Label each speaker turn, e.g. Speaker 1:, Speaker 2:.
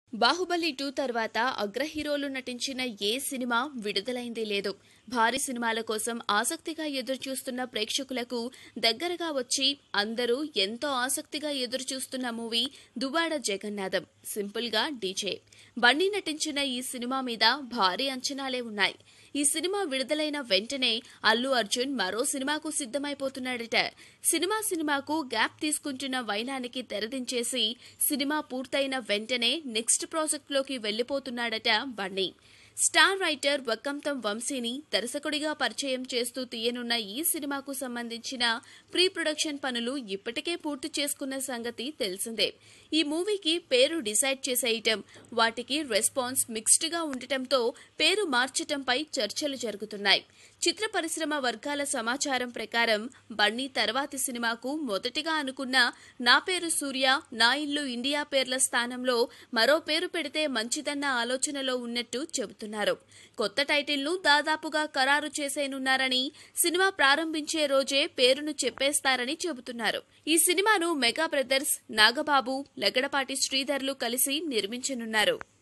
Speaker 1: Baahubali two తర్వాత అగ్ర హీరోలు నటించిన ఏ సినిమా విడుదలైంది లేదు భారీ సినిమాల కోసం ఆసక్తిగా ఎదురుచూస్తున్న ప్రేక్షకులకు దగ్గరగా వచ్చి అందరూ ఎంతో ఆసక్తిగా ఎదురుచూస్తున్న మూవీ దువ్వాడ జగన్నాథం సింపుల్ గా డీజే బండి నటించిన ఈ సినిమా మీద భారీ అంచనాలే ఉన్నాయి ఈ సినిమా విడుదలైన వెంటనే అల్లు అర్జున్ మరో సినిమాకు సిద్ధమైపోతున్నాడట సినిమా సినిమాకు గ్యాప్ తీసుకుంటున్న వైనానికి తెరదించేసి సినిమా పూర్తయిన వెంటనే నెక్స్ట్ ప్రాజెక్టులోకి వెళ్లిపోతున్నాడట బండి స్టార్ రైటర్ వక్కంతం వంశీని దర్శకుడిగా పరిచయం చేస్తూ తీయనున్న ఈ సినిమాకు సంబంధించిన ప్రీ ప్రొడక్షన్ పనులు ఇప్పటికే పూర్తి చేసుకున్న సంగతి తెలిసిందే ఈ మూవీకి పేరు డిసైడ్ చేసేయటం వాటికి రెస్పాన్స్ మిక్స్డ్ గా ఉండటంతో పేరు మార్చటంపై చర్చలు జరుగుతున్నాయి చిత్ర పరిశ్రమ వర్గాల సమాచారం ప్రకారం బన్నీ తర్వాతి సినిమాకు మొదటిగా అనుకున్న నా పేరు సూర్య నా ఇల్లు ఇండియా పేర్ల స్థానంలో మరో పేరు పెడితే మంచిదన్న ఆలోచనలో ఉన్నట్టు చెబుతున్నారు కొత్త టైటిల్ను దాదాపుగా ఖరారు చేసేనున్నారని సినిమా ప్రారంభించే రోజే పేరును చెప్పేస్తారని చెబుతున్నారు ఈ సినిమాను మెగా బ్రదర్స్ నాగబాబు లగడపాటి శ్రీధర్లు కలిసి నిర్మించనున్నారు